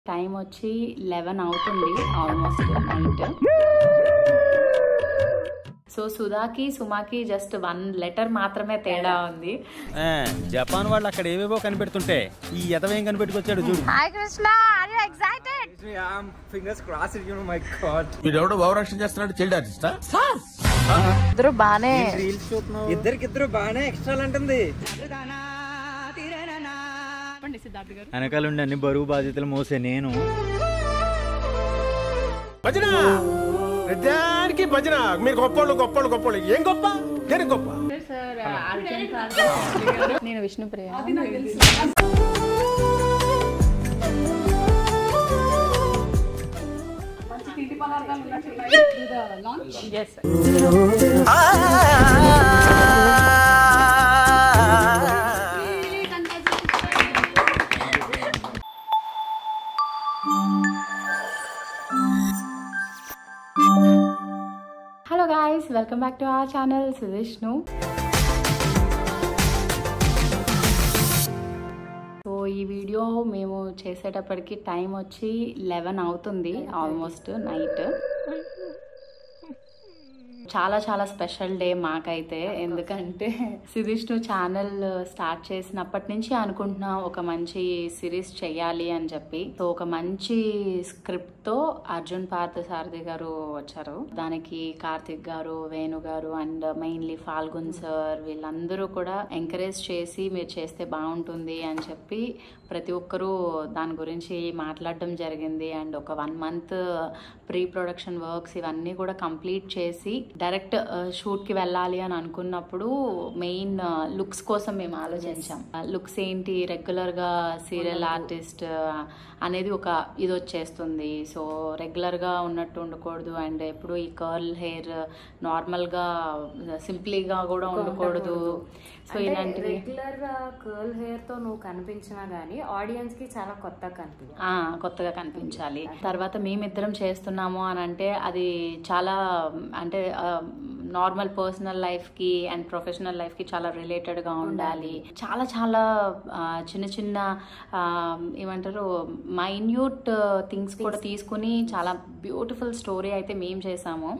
Time వచ్చి eleven అవుతుంది almost night so సుధాకి సుమాకి జస్ట్ వన్ లెటర్ మాత్రమే తేడా ఉంది ఆ, జపాన్ వాళ్ళు అక్కడ ఏవేవో కనిపెడుతుంటే ఈ ఎదవేం కనిపెట్టుకొచ్చాడు చూడు Hi Krishna, are you excited? I'm fingers crossed, you know, my god. వీడెవడో భావరక్షణ చేస్తున్నాడు చైల్డ్ ఆర్టిస్టా ఇద్దరు బానే ఇద్దరికిద్దరు బాగానే ఎక్స్ట్రా అంటుంది వెనకాలండి అన్ని బరువు బాధ్యతలు మోసే నేను భజన ప్రతిదానికి భజన మీరు గొప్పోళ్ళు గొప్పోళ్ళు గొప్పోళ్ళు ఏం గొప్ప దేనికి గొప్ప నేను Vishnupriya Yes. Hello guys welcome back to our channel Sudhishnu so ఈ వీడియో మేము చేసేటప్పటికి టైం వచ్చి లెవెన్ అవుతుంది ఆల్మోస్ట్ నైట్ చాలా చాలా స్పెషల్ డే మాకైతే ఎందుకంటే సిరిష్ణు ఛానల్ స్టార్ట్ చేసినప్పటి నుంచి అనుకుంటున్నాం ఒక మంచి సిరీస్ చేయాలి అని చెప్పి సో ఒక మంచి స్క్రిప్ట్ తో అర్జున్ పార్థ సారథి గారు వచ్చారు దానికి కార్తిక్ గారు వేణు గారు అండ్ మెయిన్లీ ఫాల్గున్ సార్ వీళ్ళందరూ కూడా ఎంకరేజ్ చేసి మీరు చేస్తే బాగుంటుంది అని చెప్పి ప్రతి ఒక్కరూ దాని గురించి మాట్లాడడం జరిగింది అండ్ ఒక one month pre production works ఇవన్నీ కూడా కంప్లీట్ చేసి డైరెక్ట్ షూట్ కి వెళ్ళాలి అని అనుకున్నప్పుడు మెయిన్ లుక్స్ కోసం మేము ఆలోచించాం లుక్స్ ఏంటి రెగ్యులర్ గా సీరియల్ ఆర్టిస్ట్ అనేది ఒక ఇది వచ్చేస్తుంది సో రెగ్యులర్ గా ఉన్నట్టు ఉండకూడదు అండ్ ఎప్పుడు ఈ కర్ల్ హెయిర్ నార్మల్ గా సింప్లీగా కూడా ఉండకూడదు సో ఇలాంటివి రెగ్యులర్ కర్ల్ హెయిర్ తో నువ్వు కనిపించినా గానీ ఆడియన్స్ కి చాలా కొత్తగా కనిపించింది ఆ, కొత్తగా కనిపించాలి తర్వాత మేమిద్దరం చేస్తున్నాము అని అంటే అది చాలా అంటే నార్మల్ పర్సనల్ లైఫ్ కి అండ్ ప్రొఫెషనల్ లైఫ్ కి చాలా రిలేటెడ్ గా ఉండాలి చాలా చాలా ఆ, చిన్న చిన్న ఆ, ఏమంటారు మైన్యూట్ థింగ్స్ కూడా తీసుకుని చాలా బ్యూటిఫుల్ స్టోరీ అయితే మేము చేసాము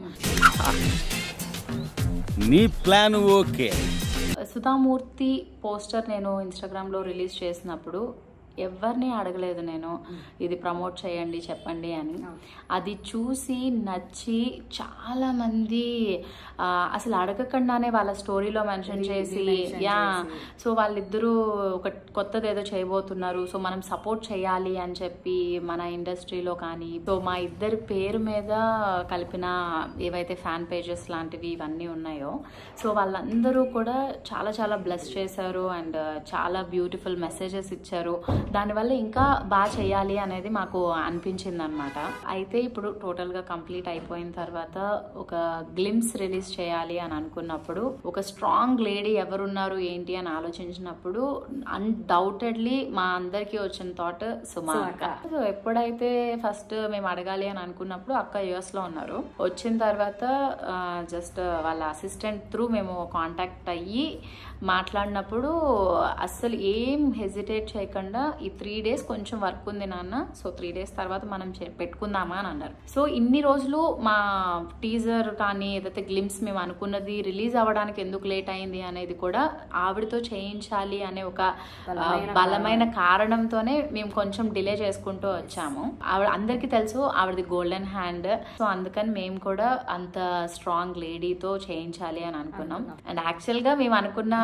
నీ ప్లాన్ ఓకే సుధామూర్తి పోస్టర్ నేను ఇన్స్టాగ్రామ్లో రిలీజ్ చేసినప్పుడు ఎవరిని అడగలేదు నేను ఇది ప్రమోట్ చేయండి చెప్పండి అని అది చూసి నచ్చి చాలా మంది ఆ, అసలు అడగకుండానే వాళ్ళ స్టోరీలో మెన్షన్ చేసి యా సో వాళ్ళిద్దరూ ఒక కొత్తది ఏదో చేయబోతున్నారు సో మనం సపోర్ట్ చేయాలి అని చెప్పి మన ఇండస్ట్రీలో కానీ సో మా ఇద్దరి పేరు మీద కలిపిన ఏవైతే ఫ్యాన్ పేజెస్ లాంటివి ఇవన్నీ ఉన్నాయో సో వాళ్ళందరూ కూడా చాలా చాలా బ్లెస్ చేశారు అండ్ చాలా బ్యూటిఫుల్ మెసేజెస్ ఇచ్చారు దానివల్ల ఇంకా బాగా చేయాలి అనేది మాకు అనిపించింది అనమాట అయితే ఇప్పుడు టోటల్గా కంప్లీట్ అయిపోయిన తర్వాత ఒక గ్లిమ్స్ రిలీజ్ చేయాలి అని అనుకున్నప్పుడు ఒక స్ట్రాంగ్ లేడీ ఎవరున్నారు ఏంటి అని ఆలోచించినప్పుడు అన్డౌటెడ్లీ మా అందరికీ వచ్చిన థాట్ సుమా అక్క సో ఎప్పుడైతే ఫస్ట్ మేము అడగాలి అని అనుకున్నప్పుడు అక్క యుఎస్ లో ఉన్నారు వచ్చిన తర్వాత జస్ట్ వాళ్ళ అసిస్టెంట్ త్రూ మేము కాంటాక్ట్ అయ్యి మాట్లాడినప్పుడు అస్సలు ఏం హెజిటేట్ చేయకుండా ఈ త్రీ డేస్ కొంచెం వర్క్ ఉంది నాన్న సో త్రీ డేస్ తర్వాత మనం చే- పెట్టుకుందామా అని అన్నారు సో ఇన్ని రోజులు మా టీజర్ కానీ ఏదైతే గ్లిమ్స్ మేము అనుకున్నది రిలీజ్ అవ్వడానికి ఎందుకు లేట్ అయింది అనేది కూడా ఆవిడతో చేయించాలి అనే ఒక ఆ, బలమైన కారణంతోనే మేము కొంచెం డిలే చేసుకుంటూ వచ్చాము ఆవిడ అందరికీ తెలుసు ఆవిడది గోల్డెన్ హ్యాండ్ సో అందుకని మేము కూడా అంత స్ట్రాంగ్ లేడీతో చేయించాలి అని అనుకున్నాం అండ్ యాక్చువల్ గా మేము అనుకున్న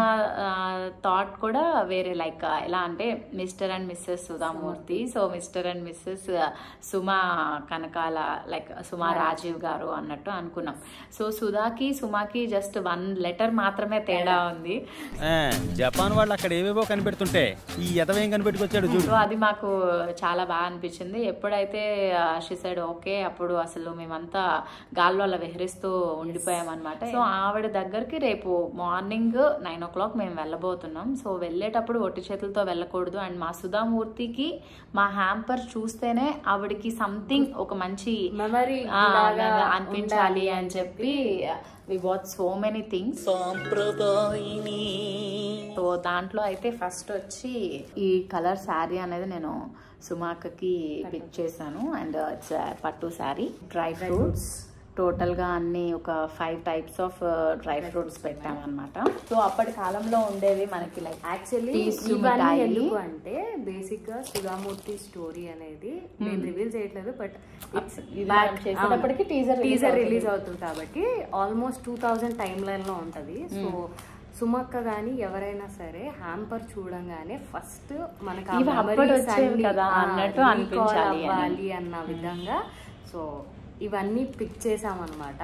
థాట్ కూడా వేరే లైక్ ఎలా అంటే mister and missus Sudhamurthy so mister and missus Suma Kanakala like Suma Rajeev గారు అన్నట్టు అనుకున్నాం సో సుధాకి సుమాకి జస్ట్ వన్ లెటర్ మాత్రమే తేడా ఉంది ఆ, జపాన్ వాళ్ళు అక్కడ ఏవేవో కనిపెడుతుంటే ఈ ఎదవేం కనిపెట్టుకొచ్చాడు చూడు సో అది మాకు చాలా బాగా అనిపించింది ఎప్పుడైతే షి సైడ్ ఓకే అప్పుడు అసలు మేమంతా గాల్లో అలా విహరిస్తూ ఉండిపోయాం అనమాట సో ఆవిడ దగ్గరికి రేపు మార్నింగ్ నైన్ ఓ క్లాక్ మేము వెళ్ళబోతున్నాం సో వెళ్ళేటప్పుడు ఒట్టి చేతులతో వెళ్ళకూడదు అండ్ మా సుధామూర్తికి మా హ్యాంపర్ చూస్తేనే ఆవిడకి సంథింగ్ ఒక మంచి మెమరీ ఆ, అనిపించాలి అని చెప్పి we what so many things so దాంట్లో అయితే ఫస్ట్ వచ్చి ఈ కలర్ శారీ అనేది నేను సుమాకకి పిక్ చేశాను and it's pattu sari dry fruits టోటల్గా అన్ని ఒక five types of dry fruits పెట్టామన్నమాట సో అప్పటి కాలంలో ఉండేవి మనకి లైక్ యాక్చువల్లీ టీసు ఇవన్నీ మిఠాయి. ఎందుకు అంటే బేసిక్ గా సుధామూర్తి స్టోరీ అనేది నేను రివీల్ చేయట్లేదు బట్ ఇది మనం చేసేటప్పటికి teaser release టీజర్ అవుతుంది. రిలీజ్ అవుతుంది కాబట్టి almost two thousand timeline లో ఉంటది సో సుమక్క గాని ఎవరైనా సరే హ్యాంపర్ చూడంగానే ఫస్ట్ మనకి ఆ ఇవి అప్పుడు memories వచ్చేవి అన్ని, కదా ఆ, అన్నట్టు recall అనిపించాలి అని. అవ్వాలి అన్న విధంగా సో ఇవన్నీ పిక్ చేసామన్నమాట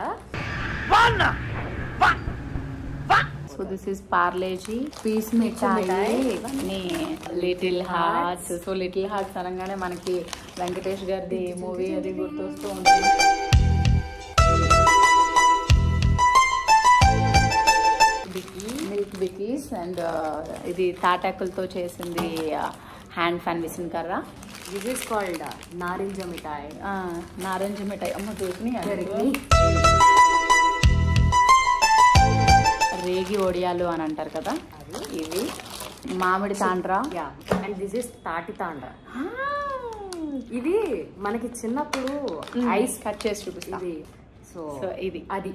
so this is Parle G piece మిఠాయి ఇవన్నీ little hearts so little hearts అనగానే మనకి వెంకటేష్ గారిది మూవీ అది గుర్తొస్తూ ఉంటుంది మిల్క్ బికీస్ అండ్ ఇది తాటాకులతో చేసింది హ్యాండ్ ఫ్యాన్ విసిన్ కర్ర దిస్ ఇస్ కాల్డ్ నారింజ మిఠాయి ఆ, నారింజ మిఠాయి అమ్మ దొరికినాయి జరిగినాయి. రేగి ఒడియాలు అని అంటారు కదా ఇవి మామిడి తాండ్రా యా అండ్ దిస్ ఇస్ తాటి తాండ్ర ఇది మనకి చిన్నప్పుడు ఐస్ కట్ చేసి చూపిస్తా ఇది సో సో ఇది అది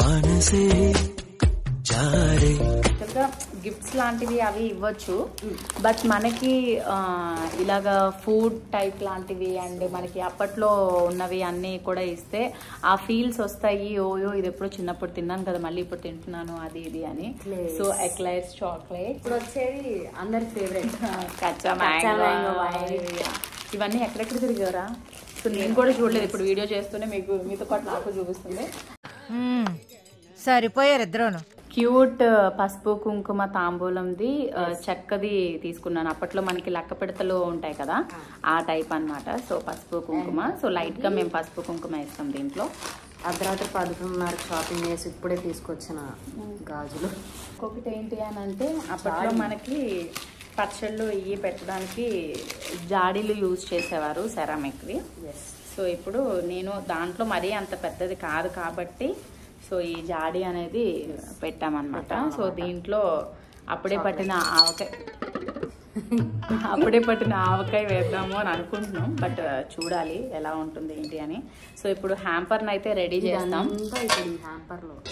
యాక్చువల్గా గిఫ్ట్స్ లాంటివి అవి ఇవ్వచ్చు బట్ మనకి ఆ, ఇలాగా ఫుడ్ టైప్ లాంటివి అండ్ మనకి అప్పట్లో ఉన్నవి అన్నీ కూడా ఇస్తే ఆ ఫీల్స్ వస్తాయి ఓయో ఇది ఎప్పుడో చిన్నప్పుడు తిన్నాను కదా మళ్ళీ ఇప్పుడు తింటున్నాను అది ఇది అని Eclairs. సో ఎక్లైర్స్ చాక్లెట్ ఇప్పుడు వచ్చేది అందరి ఫేవరెట్ కచ్చా Kaccha మ్యాంగో mango, ఇవన్నీ ఎక్కడెక్కడ తిరిగారా సో నేను కూడా చూడలేదు ఇప్పుడు వీడియో చేస్తూనే మీకు మీతో పాటు నాకు చూపిస్తుంది సరిపోయారు ఇద్దరును క్యూట్ పసుపు కుంకుమ తాంబూలంది ఆ, చెక్కది తీసుకున్నాను అప్పట్లో మనకి లక్క పిడతలు ఉంటాయి కదా ఆ టైప్ అన్నమాట సో పసుపు కుంకుమ సో లైట్ గా మేము పసుపు కుంకుమ వేస్తాం దీంట్లో అర్ధరాత్రి పదకొండున్నర షాపింగ్ చేసి ఇప్పుడే తీసుకొచ్చిన గాజులు ఇంకొకటి ఏంటి అని అంటే అప్పట్లో మనకి పచ్చళ్ళు ఇవి పెట్టడానికి జాడీలు యూజ్ చేసేవారు సెరామిక్వి ఎస్ సో ఇప్పుడు నేను దాంట్లో మరీ అంత పెద్దది కాదు కాబట్టి సో ఈ జాడి అనేది పెట్టామన్నమాట సో దీంట్లో అప్పుడే పట్టిన ఆవకాయ అప్పుడే పట్టిన ఆవకాయ వేద్దాము అని అనుకుంటున్నాం బట్ చూడాలి ఎలా ఉంటుంది ఏంటి అని సో ఇప్పుడు హ్యాంపర్ని అయితే రెడీ చేస్తాం ఇదంతా ఇప్పుడు ఈ హ్యాంపర్ లో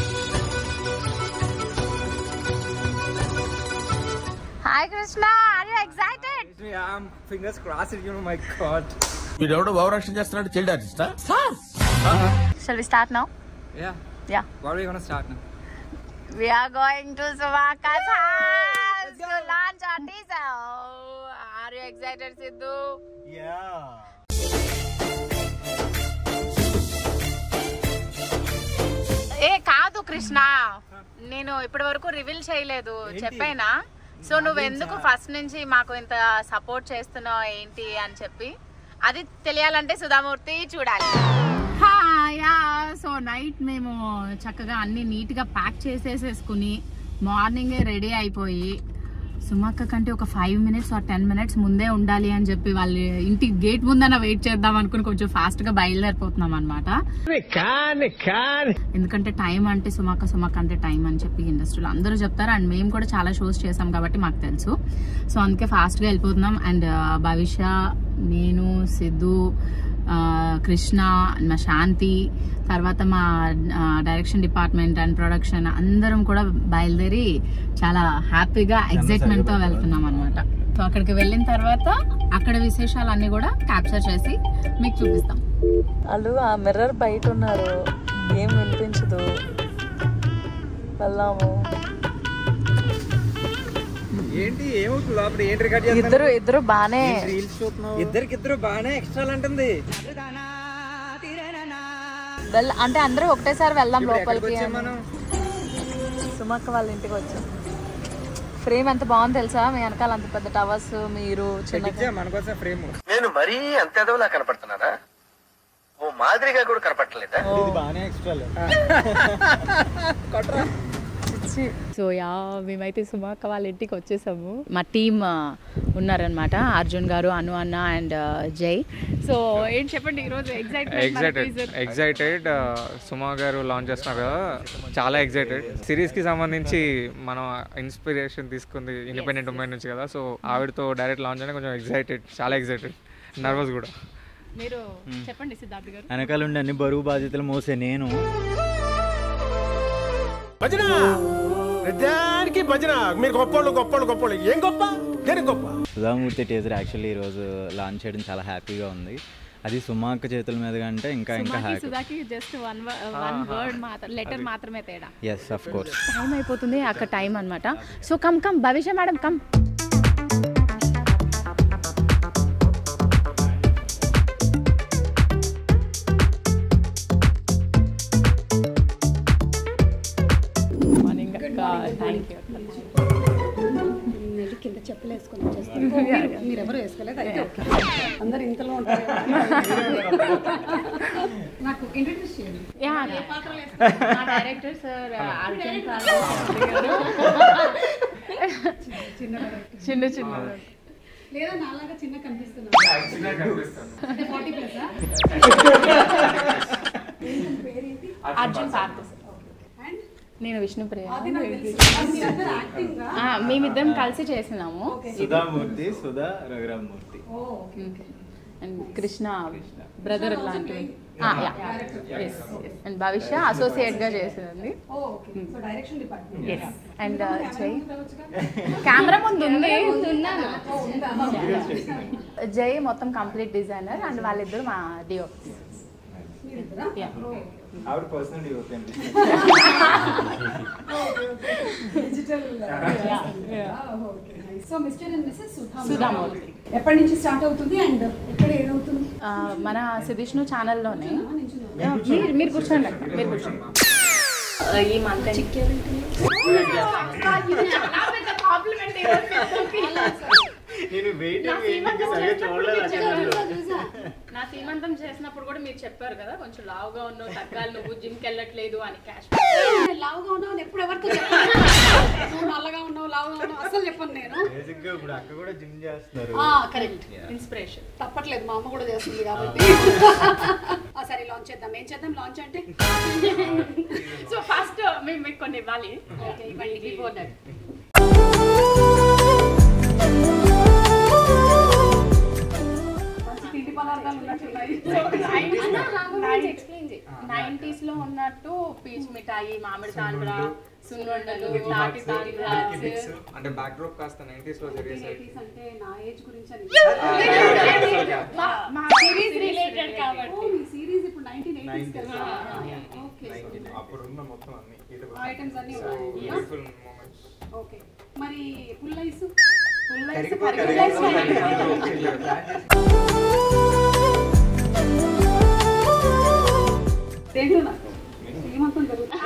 Hi Krishna, are you excited? I'm fingers crossed, you know, my God. వీడెవడో భావరక్షణ చేస్తున్నాడు చైల్డ్ ఆర్టిస్టా Shall we start now? Yeah. Yeah. What are we gonna start now? We are going to Sumaka's house to launch our teaser. Are you excited, Sidhu? ఏ కాదు కృష్ణ నేను ఇప్పటి వరకు reveal చేయలేదు చెప్పానా సో నువ్వు ఎందుకు ఫస్ట్ నుంచి మాకు ఇంత సపోర్ట్ చేస్తున్నావు ఏంటి అని చెప్పి అది తెలియాలంటే సుధామూర్తి చూడాలి యా సో నైట్ మేము చక్కగా అన్ని నీట్ గా ప్యాక్ చేసేసేసుకుని మార్నింగ్ రెడీ అయిపోయి సుమక్క కంటే ఒక five minutes or ten minutes ముందే ఉండాలి అని చెప్పి వాళ్ళు ఇంటి గేట్ ముందన వెయిట్ చేద్దాం అనుకుని కొంచెం ఫాస్ట్ గా బయలుదేరిపోతున్నాం అనమాట ఎందుకంటే టైం అంటే సుమక్క సుమక్క అంటే టైం అని చెప్పి ఇండస్ట్రీలో అందరూ చెప్తారు అండ్ మేము కూడా చాలా షోస్ చేసాం కాబట్టి మాకు తెలుసు సో అందుకే ఫాస్ట్ గా వెళ్ళిపోతున్నాం అండ్ భవిష్య నేను సిద్ధు ఆ, కృష్ణ మా శాంతి తర్వాత మా డైరెక్షన్ డిపార్ట్మెంట్ అండ్ ప్రొడక్షన్ అందరం కూడా బయలుదేరి చాలా హ్యాపీగా ఎక్సైట్మెంట్ తో వెళ్తున్నాం అనమాట సో అక్కడికి వెళ్ళిన తర్వాత అక్కడ విశేషాలన్నీ కూడా క్యాప్చర్ చేసి మీకు చూపిస్తాం వాళ్ళు ఆ మిర్రర్ బయట ఉన్నారు ఏం వినిపించదు వెళ్దాము ఏంటి ఏమవుతుంది లోపల ఏంటి రికార్డ్ ఇద్దరు ఇద్దరు బానే రీల్స్ చూస్తున్నావు ఇద్దరికిద్దరు బాగానే ఎక్స్ట్రా అంటుంది వెళ్ అంటే అందరూ ఒకటేసారి వెళ్దాం ఇప్పుడు లోపలికి ఎక్కడికి వచ్చాం అని. మనం సుమక్క వాళ్ళ ఇంటికి వచ్చాం ఫ్రేమ్ ఎంత బాగుంది తెలుసా మీ వెనకాల అంత పెద్ద టవర్స్ మీరు చిన్న పెట్టించా మనకోసం ఫ్రేమ్ నేను మరీ అంత ఎదవలా కనపడుతున్నానా ఓ మాదిరిగా కూడా కనపడలేదా ఇది బాగానే ఎక్స్ట్రా పిచ్చి నుంచి సో యా మేమైతే సుమాక వాళ్ళ ఇంటికి వచ్చేసాము మా టీమ్ ఉన్నారనమాట అర్జున్ గారు అను అన్న అండ్ జై సో ఏంటి చెప్పండి ఈరోజు ఎగ్జైట్మెంట్ ఎగ్జైటెడ్ ఎగ్జైటెడ్ సుమా గారు లాంచ్ చేస్తున్నారు కదా చాలా ఎగ్జైటెడ్ సిరీస్ కి సంబంధించి మనం ఇన్స్పిరేషన్ తీసుకుంది ఇండిపెండెంట్ ఉమెన్ నుంచి కదా సో ఆవిడతో డైరెక్ట్ లాంచ్ అయినా కొంచెం ఎగ్జైటెడ్ చాలా ఎగ్జైటెడ్ నర్వస్ కూడా మీరు చెప్పండి సిద్ధార్థ్ గారు వెనకాల ఉండి అన్ని బరువు బాధ్యతలు మోసే నేను భజన ప్రతిదానికి భజన మీరు గొప్పోళ్ళు గొప్పోళ్ళు గొప్పోళ్ళు ఏం గొప్ప దేనికి గొప్ప సుధామూర్తి టీజర్ యాక్చువల్లీ ఈరోజు లాంచ్ చేయడం చాలా హ్యాపీగా ఉంది అది సుమాక్క చేతుల మీద అంటే ఇంకా ఇంకా సుమాకి హ్యాపీ సుధాకి జస్ట్ వన్ వన్ వర్డ్ మాత్రం లెటర్ మాత్రమే తేడా ఎస్ అఫ్ కోర్స్ టైం అయిపోతుంది అక్కడ టైం అనమాట so come come Bhavishya madam come morning thank you కింద చెప్పులు వేసుకొని వచ్చేస్తాను మీరు ఎవరు వేసుకోలేదు అయితే ఓకే అందరు ఇంతలో ఉంటారు నాకు ఇంట్రడ్యూస్ చేయండి యా మా డైరెక్టర్ సార్ అర్జున్ గారు చిన్న చిన్న లేదా నాలాగా చిన్న కనిపిస్తున్నాను అంటే forty plus Arjun Parth and నేను విష్ణుప్రియ అది నాకు తెలుసు మీ అందరు యాక్టింగ్ ఆ, మేమిద్దరం కలిసి చేసినాము సుధామూర్తి సుధా రఘురామ్మూర్తి అండ్ కృష్ణ బ్రదర్ లాంటివి అండ్ భవిష్య అసోసియేట్ గా చేసింది okay so direction department and Jai camera ముందు ఉంది జై మొత్తం కంప్లీట్ డిజైనర్ అండ్ వాళ్ళిద్దరు మా డిఓ ఆవిడ personal devotion digital so mister and missus Sudha Sudhamurthy ఎప్పటి నుంచి స్టార్ట్ అవుతుంది అండ్ ఎక్కడ ఏదవుతుంది ఆ, మన సిదిష్ణు ఛానల్లోనే మీరు మీరు కూర్చోండి అక్క, మీరు కూర్చోండి ఈ మంత్ నేను వెయిట్ నా సీమంతం చేసినప్పుడు మీరు చెప్పారు. నా సీమంతం చేసినప్పుడు కూడా మీరు చెప్పారు కదా కొంచెం లావుగా ఉన్నావు తగ్గాలి నువ్వు జిమ్కి వెళ్ళట్లేదు అని క్యాష్ లావుగా ఉన్నావు అని ఎప్పుడు ఎవరితో చెప్పాను నువ్వు నల్లగా ఉన్నావు లావుగా ఉన్నావు అసలు చెప్పను నేను బేసిక్గా ఇప్పుడు అక్క కూడా జిమ్ చేస్తున్నారు కరెక్ట్ ఇన్స్పిరేషన్ తప్పట్లేదు మా అమ్మ కూడా చేస్తుంది కాబట్టి ఆ, సరే లాంచ్ చేద్దాం ఏం చేద్దాం లాంచ్ అంటే సో ఫస్ట్ మేము మీకు కొన్ని ఇవ్వాలి ఓకే ఇవ్వండి బిఫోర్ దట్ మంచి తిండి పదార్థాలు ఉన్నట్టున్నాయి నైన్టీస్ లో ఉన్నట్టు పీచ్ మిఠాయి మామిడి తాండ్ర సున్నుండలు తాటి తాండ్రాస్ అంటే బ్యాక్ డ్రాప్ కాస్త నైన్టీస్ లో జరిగేసరికి Ladies అంటే నా ఏజ్ గురించి అని మా సిరీస్ రిలేటెడ్ కాబట్టి ఓ, మీ సిరీస్ ఇప్పుడు నైన్టీన్ ఎయిటీస్ కదా ఓకే అప్పుడు ఉన్న మొత్తం అన్ని ఐటమ్స్ అన్ని ఉన్నాయి బ్యూటిఫుల్ మూమెంట్స్ ఓకే మరి ఫుల్ ఐస్ దేంట్లో నాకు ఏమంతం జరుగుతుంది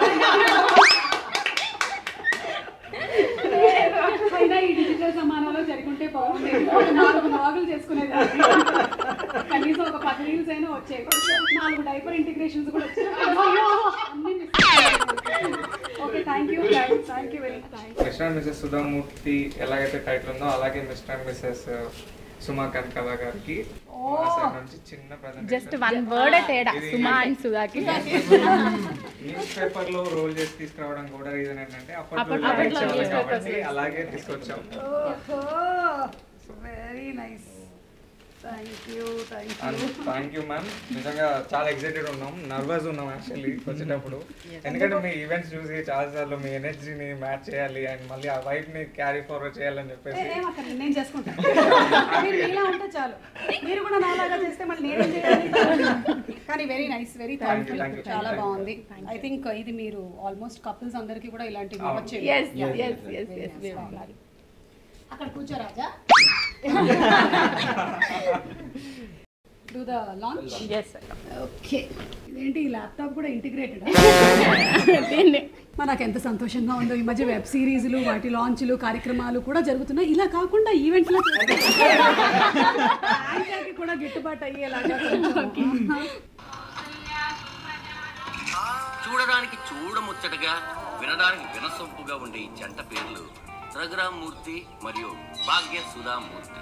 అయినా ఈ డిజిటల్ సమానంలో జరుగుంటే బాగుంది ఒక నాలుగు నాగులు చేసుకునేదాన్ని కనీసం ఒక పది రీల్స్ అయినా వచ్చాయి నాలుగు డైపర్ ఇంటిగ్రేషన్స్ కూడా వచ్చాయి అన్ని miss అయ్యాయి. Okay thank you thank you very much mister and missus Sudhamurthy ఎలాగైతే టైటిల్ ఉందో అలాగే mister and missus Suma Kanakala గారికి మా side నుంచి చిన్న జస్ట్ presentation. వన్ వర్డ్ తేడా ఇది- సుమా అండ్ సుధాకి న్యూస్ పేపర్ లో రోల్ చేసి తీసుకురావడం కూడా రీజన్ ఏంటంటే అప్పట్లో అప్పట్లో write చేయాలి newspapers కాబట్టి అలాగే తీసుకొచ్చాం very nice thank you thank thank you ma'am నిజంగా చాలా ఎక్సైటెడ్ ఉన్నాం నర్వస్ ఉన్నాం యాక్చువల్లీ వచ్చేటప్పుడు ఎందుకంటే మీ ఈవెంట్స్ చూసి చాలా సార్లు మీ ఎనర్జీని మ్యాచ్ చేయాలి అండ్ మళ్ళీ ఆ వైఫ్ ని క్యారీ ఫార్వర్డ్ చేయాలని చెప్పేసి ఏమక్కర్లేదు నేను చేసుకుంటాను మీరు మీలా ఉంటే చాలు మీరు కూడా నాలాగా చేస్తే మళ్ళీ నేనేం చేయాలి కానీ very nice very thank you thank you, చాలా thank you. బాగుంది ఐ థింక్ ఇది మీరు ఆల్మోస్ట్ కపుల్స్ అందరికి కూడా ఇలాంటివి ఇవ్వచ్చు ఎస్ ఎస్ ఎస్ ఎస్ అక్కడ కూర్చో Raja do the launch yes okay ఇదేంటి ఈ ల్యాప్టాప్ కూడా ఇంటిగ్రేటెడ్ దీన్ని మరి నాకు ఎంత సంతోషంగా ఉందో ఈ మధ్య వెబ్ సిరీస్లు వాటి లాంచ్లు కార్యక్రమాలు కూడా జరుగుతున్నాయి ఇలా కాకుండా ఈవెంట్లో కూడా గిట్టుబాటు అయ్యేలాగా కొంచెం. చూడడానికి చూడముచ్చటగా వినడానికి వినసొంపుగా ఉండే ఈ జంట పేర్లు రఘురామ్మూర్తి మరియు భాగ్య సుధామూర్తి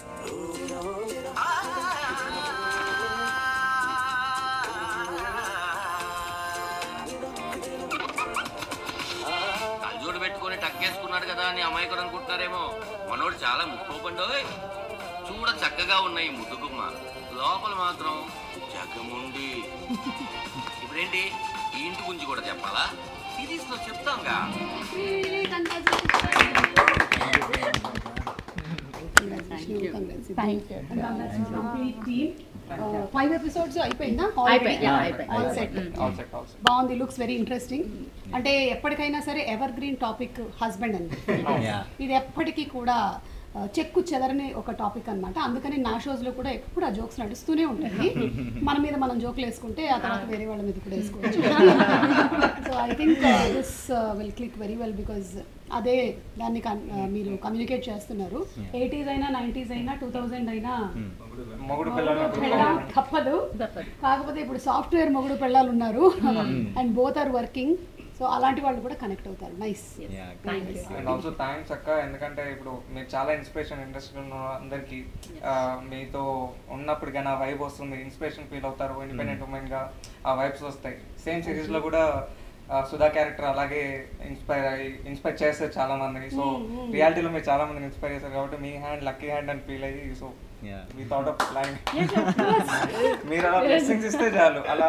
కళ్ళజోడు పెట్టుకొని టక్కేసుకున్నాడు కదా అని అమాయకుడు అనుకుంటున్నారేమో మనోడు చాలా ముక్కోపండోయ్ చూడ చక్కగా ఉన్నాయి ముద్దుగుమ్మ లోపల మాత్రం జగముండి ఇప్పుడేంటి ఈ ఇంటి గురించి కూడా చెప్పాలా సిరీస్ లో చెప్తాంగా ఫైవ్ ఎపిసోడ్స్ అయిపోయిందా అయిపోయి, yeah, అయిపోయి. All set all set all set బాగుంది లుక్స్ వెరీ ఇంట్రెస్టింగ్ అంటే ఎప్పటికైనా సరే ఎవర్ గ్రీన్ టాపిక్ హస్బెండ్ అండి Yeah. ఇది ఎప్పటికీ కూడా ఆ, చెక్కు చెదరని ఒక టాపిక్ అన్నమాట అందుకని నా షోస్లో కూడా ఎప్పుడు ఆ జోక్స్ నడుస్తూనే ఉంటాయి మన మీద మనం జోకులు వేసుకుంటే ఆ తర్వాత వేరే వాళ్ళ మీద కూడా వేసుకోవచ్చు so I think this will click very well because అదే దాన్ని కన్- ఆ, మీరు కమ్యూనికేట్ చేస్తున్నారు ఎయిటీస్ అయినా నైంటీస్ అయినా టూ థౌజండ్ అయినా మొగుడు పిల్లలు పెళ్ళాం తప్పదు కాకపోతే ఇప్పుడు సాఫ్ట్వేర్ మొగుడు పెళ్ళాలు ఉన్నారు and both are working so అలాంటి వాళ్ళు కూడా కనెక్ట్ అవుతారు నైస్ అండ్ ఆల్సో థ్యాంక్స్ అక్క ఎందుకంటే ఇప్పుడు మీరు చాలా ఇన్స్పిరేషన్ ఇండస్ట్రీలో ఉన్న అందరికి మీతో ఉన్నప్పుడు కానీ ఆ వైబ్ వస్తుంది ఇన్స్పిరేషన్ ఫీల్ అవుతారు ఇండిపెండెంట్ ఉమెన్ గా ఆ వైబ్స్ వస్తాయి సేమ్ సిరీస్ లో కూడా ఆ, సుధా క్యారెక్టర్ అలాగే ఇన్స్పైర్ అయ్యి ఇన్స్పైర్ చేస్తారు చాలా మందిని సో రియాలిటీలో మీరు చాలా మందిని ఇన్స్పైర్ చేస్తారు కాబట్టి మీ హ్యాండ్ లక్కీ హ్యాండ్ అని ఫీల్ అయ్యి సో Yeah. మీ థాట్ ఆఫ్ ప్లాన్ మీరు అలా బ్లెస్సింగ్స్ ఇస్తే చాలు అలా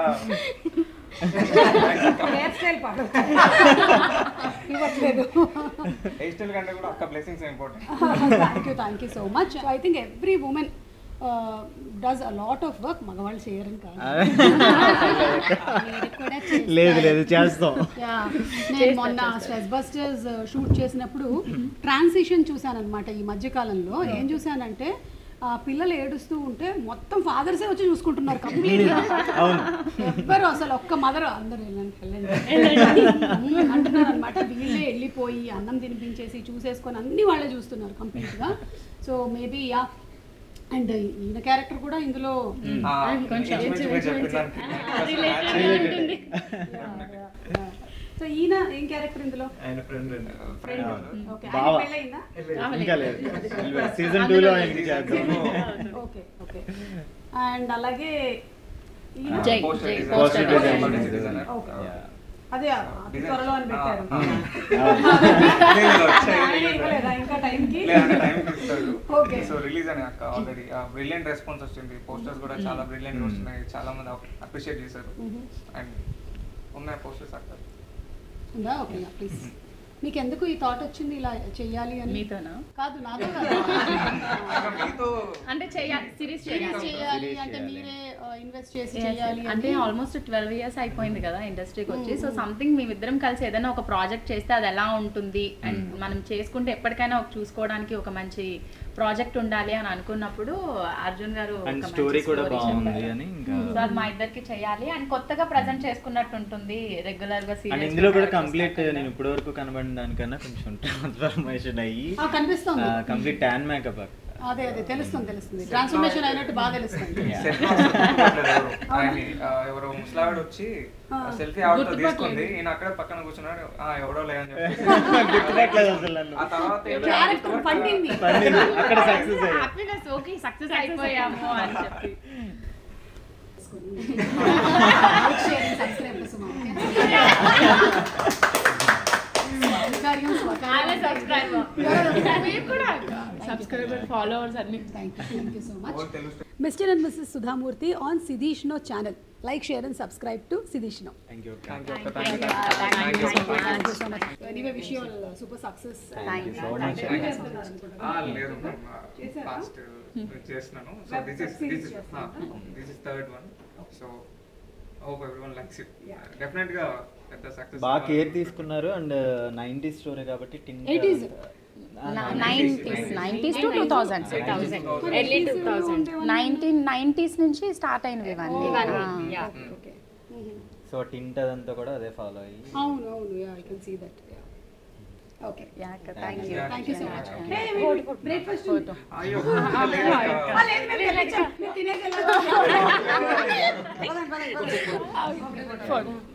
హెయిర్ స్టైల్ పాడు ఇవ్వట్లేదు హెయిర్ స్టైల్ కంటే కూడా అక్క blessings important thank you thank you so much I think every women does a lot of work మగవాళ్ళు చేయరని కాదు మీరు కూడా చేస్తారు. లేదు లేదు చేస్తాం Yeah. నేను మొన్న స్ట్రెస్ బస్టర్స్ షూట్ చేసినప్పుడు ట్రాన్సిషన్ చూశాను అనమాట ఈ మధ్య కాలంలో ఏం చూశానంటే ఆ పిల్లలు ఏడుస్తూ ఉంటే మొత్తం ఫాదర్సే వచ్చి చూసుకుంటున్నారు కంప్లీట్ ఎవ్వరు అసలు ఒక్క మదర్ అందరు వెళ్ళండి వెళ్ళండి అంటున్నారు అనమాట వీళ్ళే వెళ్ళిపోయి అన్నం తినిపించేసి చూసేసుకొని అన్ని వాళ్ళే చూస్తున్నారు కంప్లీట్ గా సో మేబీ యా అండ్ ఈయన క్యారెక్టర్ కూడా ఇందులో సో ఈయన ఏం క్యారెక్టర్ ఇందులో ఆయన ఫ్రెండ్ ఫ్రెండ్ ఓకే బావ. పెళ్ళయిందా ఇంకా లేదు సీజన్ టూ లో ఆయనకి చేద్దాం ఓకే ఓకే అండ్ అలాగే ఈయన జై, Poster జై, designer. poster Poster designer. designer. Okay Yeah. అదే అతి త్వరలో అని పెట్టారు లేదు, వచ్చాయి. ఆయన ఇవ్వలేదా ఇంకా టైంకి లేదంటే టైం ఇస్తాడు Okay. సో రిలీజ్ అని అక్క ఆల్రెడీ బ్రిలియంట్ రెస్పాన్స్ వచ్చింది పోస్టర్స్ కూడా చాలా బ్రిలియంట్ వస్తున్నాయి చాలా మంది అప్రిషియేట్ చేశారు అండ్ ఉన్నాయి పోస్టర్స్ అక్కడ ఉందా ఓకే ప్లీజ్ మీకు ఎందుకు ఈ థాట్ వచ్చింది ఇలా చెయ్యాలి అని మీతోనా కాదు నాతో కాదు మీతో అంటే చేయాలి సిరీస్ Series చేయాలి చేయాలి అంటే మీరే ఇన్వెస్ట్ చేసి చేయాలి అంటే ఆల్మోస్ట్ ట్వెల్వ్ ఇయర్స్ అయిపోయింది కదా ఇండస్ట్రీకి వచ్చి సో సంథింగ్ మేమిద్దరం కలిసి ఏదైనా ఒక ప్రాజెక్ట్ చేస్తే అది ఎలా ఉంటుంది అండ్ మనం చేసుకుంటే ఎప్పటికైనా ఒక చూసుకోవడానికి ఒక మంచి ప్రాజెక్ట్ ఉండాలి అని అనుకున్నప్పుడు అర్జున్ గారు ఒక అండ్ మంచి స్టోరీ కూడా story బాగుంది చెప్పారు. అని ఇంకా సో అది మా ఇద్దరికి చేయాలి అండ్ కొత్తగా ప్రజెంట్ చేసుకున్నట్టు ఉంటుంది రెగ్యులర్ గా అండ్ serials ఇందులో కూడా చూడడం కంప్లీట్ కాకుండా. నేను ఇప్పటి వరకు కనబడిన దానికన్నా కొంచెం ట్రాన్స్ఫర్మేషన్ అయ్యి ఆ, కనిపిస్తుంది కంప్లీట్ ట్యాన్ మేకప్ అదే అదే తెలుస్తుంది తెలుస్తుంది ట్రాన్స్ఫర్మేషన్ అయినట్టు బాగా తెలుస్తుంది సెట్ ఎవరు ఆయన ఆ, ఎవరో ముసలావిడ వచ్చి సెల్ఫీ ఆవిడతో తీసుకుంది ఈయన అక్కడ పక్కన కూర్చున్నాడు ఆ ఎవడో లేదని చెప్పి గుర్తుపట్టలేదు అసలు నన్ను ఆ తర్వాత ఏంటో క్యారెక్టర్ పండింది పండింది. అక్కడ సక్సెస్ అయ్యి హ్యాపీనెస్ ఓకే సక్సెస్ అయిపోయాము అని చెప్పి like sharing subscribe Suma subscriber followers అన్ని thank you thank you so much ఎవరు తెలుస్తుంది mister and missus Sudhamurthy on Sidhishnu channel like share and subscribe to Sidhishnu thank you thank you thank you thank you thank you so much anyway wish you super success లేదు fast చేస్తున్నాను so this is this is this is third one so hope everyone likes it definite గా పెద్ద success బాగా care తీసుకున్నారు and ninety story కాబట్టి టిన్ 80s. Nineties nineties to two thousand early two thousand nineteen nineties నుంచి start అయినవి ఇవన్నీ ఆ. సో టింట్ అదంతా కూడా అదే ఫాలో అయ్యి అవును అవును yeah I can see that okay Yeah, అక్క, thank you. Thank you so much breakfast అయ్యో తినేసి లేదు